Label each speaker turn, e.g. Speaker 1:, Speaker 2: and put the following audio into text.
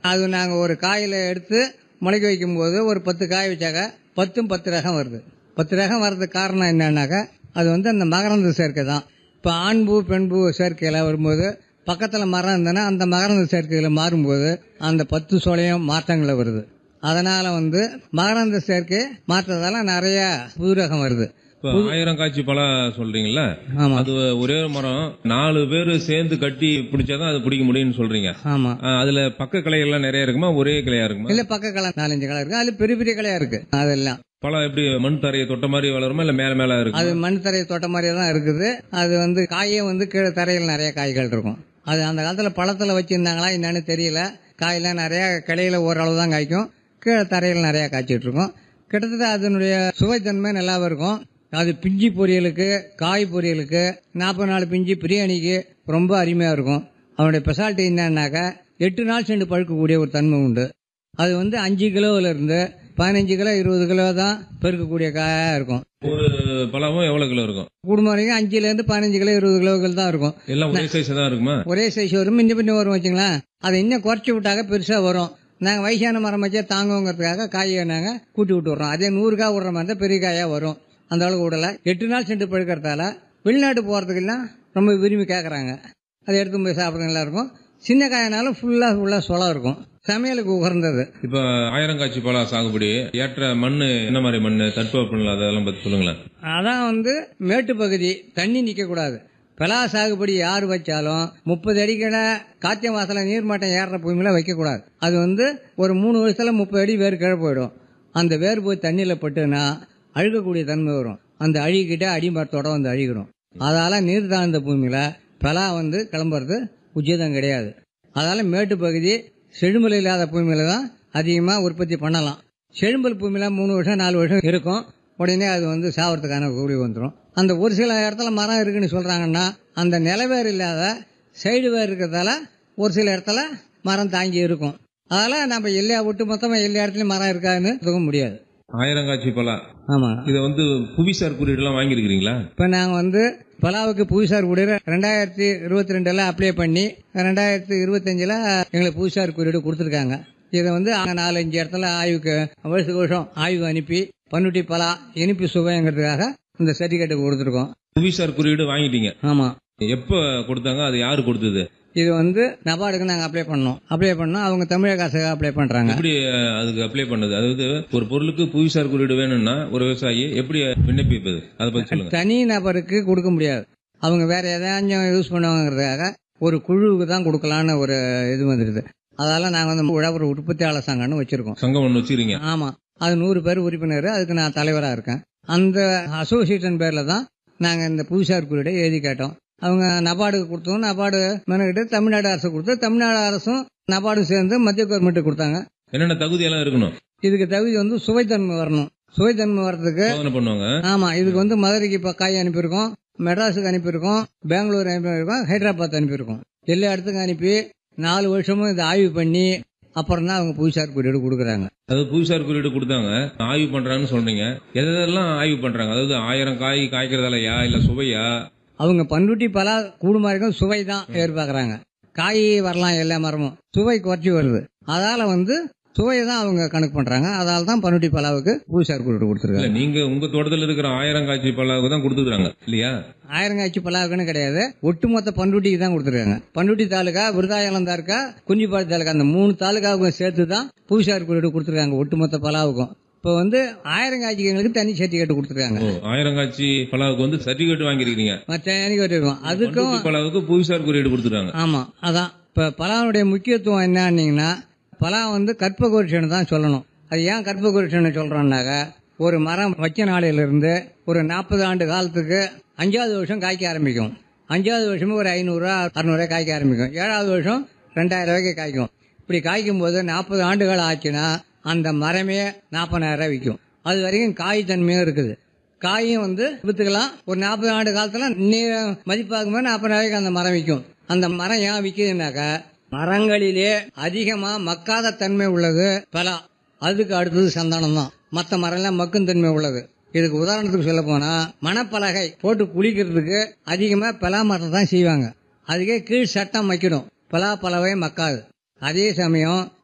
Speaker 1: அது நாங்கள் ஒரு காயில் எடுத்து முளைக்க வைக்கும்போது ஒரு பத்து காய் வச்சாக்க பத்தும் பத்து ரகம் வருது பத்து ரகம் வர்றதுக்கு காரணம் என்னன்னாக்கா அது வந்து அந்த மகரந்த சேர்க்கை தான் இப்போ ஆண் பூ பெண் பூ சேர்க்கையில் வரும்போது பக்கத்தில் மரம் இருந்ததுன்னா அந்த மகரந்த சேர்க்கையில் மாறும்போது அந்த பத்து சோளையும் மாற்றங்களில் வருது அதனால் வந்து மகரந்த சேர்க்கை மாற்றதால நிறைய புது ரகம் வருது
Speaker 2: இப்ப ஆயிரம் காய்ச்சி பழம் சொல்றீங்கல்ல
Speaker 1: ஆமாம்
Speaker 2: அது ஒரே ஒரு மரம் நாலு பேர் சேர்ந்து கட்டி பிடிச்சாதான் அது பிடிக்க முடியும்னு சொல்றீங்க
Speaker 1: ஆமாம்
Speaker 2: ஆ, அதுல பக்க கிளைகள்லாம் நிறைய இருக்குமா ஒரே கிளையா இருக்குமா
Speaker 1: இல்லை பக்க களை நாலஞ்சு களை இருக்கு அதில் பெரிய பெரிய கலையாக இருக்கு அதெல்லாம்
Speaker 2: பழம் எப்படி மண் தரையை தொட்ட மாதிரி வளருமா இல்ல மேல மேல
Speaker 1: அது
Speaker 2: இருக்கு
Speaker 1: மண் தரையை தொட்ட மாதிரியே தான் இருக்குது அது வந்து காயே வந்து கீழே தரையில் நிறைய காய்கள் இருக்கும் அது அந்த காலத்தில் பழத்தில் வச்சுருந்தாங்களா என்னன்னு தெரியல காயெல்லாம் நிறைய கிளையில ஓரளவு தான் காய்க்கும் கீழே தரையில் நிறைய காய்ச்சிட்டு இருக்கும் கிட்டத்தட்ட அதனுடைய சுவைத்தன்மை நல்லாவும் இருக்கும் அது பிஞ்சி பொரியலுக்கு காய் பொரியலுக்கு நாற்பது நாலு பிஞ்சி பிரியாணிக்கு ரொம்ப அருமையாக இருக்கும் அதனுடைய ஸ்பெஷாலிட்டி என்னன்னாக்கா எட்டு நாள் சென்று பழுக்கக்கூடிய ஒரு தன்மை உண்டு அது வந்து அஞ்சு கிலோவில் இருந்து பதினஞ்சு கிலோ இருபது கிலோ தான் பெருக்கக்கூடிய காயாக இருக்கும்
Speaker 2: ஒரு பழமும் எவ்வளவு கிலோ இருக்கும்
Speaker 1: குடும்பம் வரைக்கும் அஞ்சுல இருந்து பதினஞ்சு கிலோ இருபது கிலோக்கள் தான் இருக்கும்
Speaker 2: எல்லாம் ஒரே சைஸ் தான் இருக்குமா
Speaker 1: ஒரே சைஸ் வரும் இன்னும் பின்ன வரும் வச்சுங்களேன் அதை இன்னும் குறைச்சி விட்டாக்க பெருசா வரும் நாங்கள் வயசான மரம் வச்சா தாங்குங்கிறதுக்காக காயை நாங்கள் கூட்டி விட்டு விட்றோம் அதே நூறு காய் விடுற மாதிரி தான் பெரிய காயாக வரும் அந்த அளவுக்கு விடல எட்டு நாள் சென்று பழுக்கிறதால வெளிநாட்டு போகிறதுக்கெல்லாம் ரொம்ப விரும்பி கேட்குறாங்க அதை எடுத்து போய் சாப்பிட நல்லா இருக்கும் சின்ன காயினாலும் ஃபுல்லாக ஃபுல்லாக சொலம் இருக்கும் சமையலுக்கு உகர்ந்தது
Speaker 2: இப்ப ஆயிரம் காய்ச்சி பழம் சாகுபடி ஏற்ற மண்ணு என்ன மாதிரி மண்ணு தட்பவெப்பநிலை அதெல்லாம் பத்தி சொல்லுங்களேன்
Speaker 1: அதான் வந்து மேட்டு பகுதி தண்ணி நிற்கக்கூடாது பலா சாகுபடி யார் வச்சாலும் முப்பது அடிக்கட காத்திய வாசல நீர்மட்டம் ஏறுற பூமியில வைக்கக்கூடாது அது வந்து ஒரு மூணு வருஷத்துல முப்பது அடி வேர் கிழ போயிடும் அந்த வேர் போய் தண்ணியில் பட்டுனா அழுகக்கூடிய தன்மை வரும் அந்த அழுகிக்கிட்ட அடிமரத்தோட வந்து அழுகிடும் அதால நீர் தாழ்ந்த பூமியில பலா வந்து கிளம்புறது உச்சிதம் கிடையாது அதால மேட்டு பகுதி செழுமலை இல்லாத பூமியில தான் அதிகமாக உற்பத்தி பண்ணலாம் செழும்பல் பூமியில மூணு வருஷம் நாலு வருஷம் இருக்கும் உடனே அது வந்து சாவறதுக்கான கூலி வந்துடும் அந்த ஒரு சில இடத்துல மரம் இருக்குன்னு சொல்றாங்கன்னா அந்த நிலவேர் இல்லாத சைடு வேர் இருக்கிறதால ஒரு சில இடத்துல மரம் தாங்கி இருக்கும் அதெல்லாம் நம்ம எல்லா ஒட்டு மொத்தமா எல்லா இடத்துலயும் மரம் இருக்காதுன்னு சொல்ல முடியாது
Speaker 2: ஆயிரம் காய்ச்சி பழம்
Speaker 1: ஆமா
Speaker 2: இதை வந்து புவிசார் குறியீடு எல்லாம் வாங்கியிருக்கிறீங்களா
Speaker 1: இப்போ நாங்கள் வந்து பலாவுக்கு புவிசார் குறியீடு ரெண்டாயிரத்தி இருபத்தி ரெண்டில் அப்ளை பண்ணி ரெண்டாயிரத்தி இருபத்தஞ்சில் எங்களுக்கு புவிசார் குறியீடு கொடுத்துருக்காங்க இதை வந்து அங்க நாலஞ்சு இடத்துல ஆய்வுக்கு வருஷத்துக்கு வருஷம் ஆய்வு அனுப்பி பன்னுட்டி பலா இனிப்பு சுவைங்கிறதுக்காக இந்த சர்டிஃபிகேட் கொடுத்துருக்கோம்
Speaker 2: புவிசார் குறியீடு வாங்கிட்டீங்க
Speaker 1: ஆமாம்
Speaker 2: எப்ப கொடுத்தாங்க அது யாரு கொடுத்தது
Speaker 1: இது வந்து நபார்டுக்கு நாங்கள் அப்ளை பண்ணோம் அப்ளை பண்ணோம் அவங்க தமிழக அரசுக்கு அப்ளை பண்ணுறாங்க
Speaker 2: எப்படி அஹ், அதுக்கு அப்ளை பண்ணது அதாவது ஒரு பொருளுக்கு புவிசார் குறியீடு வேணும்னா ஒரு விவசாயி எப்படி விண்ணப்பிப்பது அதை பத்தி சொல்லுங்க
Speaker 1: தனி நபருக்கு கொடுக்க முடியாது அவங்க வேற ஏதாச்சும் யூஸ் பண்ணுவாங்கிறதுக்காக ஒரு குழுவுக்கு தான் கொடுக்கலான்னு ஒரு இது வந்துடுது அதால நாங்கள் வந்து உழவர் உற்பத்தியாளர் சங்கம்னு வச்சிருக்கோம்
Speaker 2: சங்கம் ஒண்ணு வச்சிருக்கீங்க
Speaker 1: ஆமா அது நூறு பேர் உறுப்பினர் அதுக்கு நான் தலைவரா இருக்கேன் அந்த அசோசியேஷன் பேர்ல தான் நாங்க இந்த புவிசார் குறியீடை எழுதி கேட்டோம் அவங்க நபார்டுக்கு கொடுத்தோம் நபார்டு மெனக்கிட்டு தமிழ்நாடு அரசு கொடுத்து தமிழ்நாடு அரசும் நபார்டும் சேர்ந்து மத்திய கவர்மெண்ட் கொடுத்தாங்க
Speaker 2: என்னென்ன தகுதி எல்லாம் இருக்கணும்
Speaker 1: இதுக்கு தகுதி வந்து சுவைத்தன்மை வரணும் சுவைத்தன்மை வர்றதுக்கு
Speaker 2: சோதனை பண்ணுவாங்க
Speaker 1: ஆமா இதுக்கு வந்து மதுரைக்கு இப்போ காய் அனுப்பியிருக்கோம் மெட்ராஸுக்கு அனுப்பியிருக்கோம் பெங்களூர் அனுப்பியிருக்கோம் ஹைதராபாத் அனுப்பியிருக்கோம் எல்லா இடத்துக்கும் அனுப்பி நாலு வருஷமும் இதை ஆய்வு பண்ணி அப்புறம் தான் அவங்க புவிசார் குறியீடு கொடுக்குறாங்க
Speaker 2: அதாவது புவிசார் குறியீடு கொடுத்தாங்க ஆய்வு பண்றாங்கன்னு சொல்றீங்க எதெல்லாம் ஆய்வு பண்றாங்க அதாவது ஆயிரம் காய் காய்க்கிறதாலயா இல்ல சுவையா
Speaker 1: அவங்க பண்ருட்டி பலா கூடுமா இருக்கும் சுவை தான் எதிர்பார்க்கறாங்க காய் வரலாம் எல்லா மரமும் சுவை குறைச்சி வருது அதால வந்து சுவையை தான் அவங்க கணக்கு பண்றாங்க அதால தான் பண்ருட்டி பலாவுக்கு புவிசார் குறியீடு
Speaker 2: இல்ல
Speaker 1: கொடுத்துருக்காங்க
Speaker 2: நீங்க உங்க தோட்டத்துல இருக்கிற ஆயிரம் காய்ச்சி பல்லாவுக்கு தான் கொடுத்துக்கிறாங்க இல்லையா
Speaker 1: ஆயிரங்காய்ச்சி பலாவுக்குன்னு கிடையாது ஒட்டுமொத்த பண்ருட்டிக்கு தான் கொடுத்துருக்காங்க பண்ருட்டி தாலுகா விருதாயலம் தாலுகா குஞ்சிப்பாடி தாலுகா அந்த மூணு தாலுகாவுக்கும் சேர்த்து தான் புவிசார் குறியீடு கொடுத்துருக்காங்க ஒட்டுமொத்த பலாவுக்கும் இப்போ வந்து ஆயிரங்காய்ச்சிக்கு எங்களுக்கு தனி சர்டிஃபிகேட் கொடுத்துருக்காங்க
Speaker 2: ஓ ஆயிரம் காய்ச்சி பலாவுக்கு வந்து சர்டிபிகேட் வாங்கியிருக்கீங்க
Speaker 1: தனி இருக்கும் அதுக்கும்
Speaker 2: பண்ருட்டி பலாவுக்கு புவிசார் குறியீடு கொடுத்துருக்காங்க
Speaker 1: ஆமா அதான் இப்ப பலாவுடைய முக்கியத்துவம் என்னன்னீங்கன்னா பலா வந்து கற்பகுருஷன் தான் சொல்லணும் அது ஏன் கற்பகுருஷன் சொல்றோம்னாக்க ஒரு மரம் வச்ச நாளையிலிருந்து ஒரு நாற்பது ஆண்டு காலத்துக்கு அஞ்சாவது வருஷம் காய்க்க ஆரம்பிக்கும் அஞ்சாவது வருஷமும் ஒரு ஐநூறுரூவா அறுநூறுவா காய்க்க ஆரம்பிக்கும் ஏழாவது வருஷம் ரெண்டாயிரம் ரூபாய்க்கு காய்க்கும் இப்படி காய்க்கும் போது நாற்பது ஆண்டுகள் ஆச்சுன்னா அந்த மரமே நாற்பதாயிரம் ரூபாய் விற்கும் அது வரைக்கும் காய் தன்மையும் இருக்குது காயும் வந்து வித்துக்கலாம் ஒரு நாற்பது ஆண்டு காலத்துல நீ மதிப்பாகும்போது நாற்பது ரூபாய்க்கு அந்த மரம் விற்கும் அந்த மரம் ஏன் விற்குதுனாக்கா மரங்களிலே அதிகமா மக்காத தன்மை உள்ளது பலா அதுக்கு அடுத்தது சந்தானம் தான் மற்ற மரம்லாம் மக்கும் தன்மை உள்ளது இதுக்கு உதாரணத்துக்கு சொல்ல போனா மணப்பலகை போட்டு குளிக்கிறதுக்கு அதிகமா பலா மரத்தை தான் செய்வாங்க அதுக்கே கீழ் சட்டம் வைக்கணும் பலா பலவை மக்காது அதே சமயம்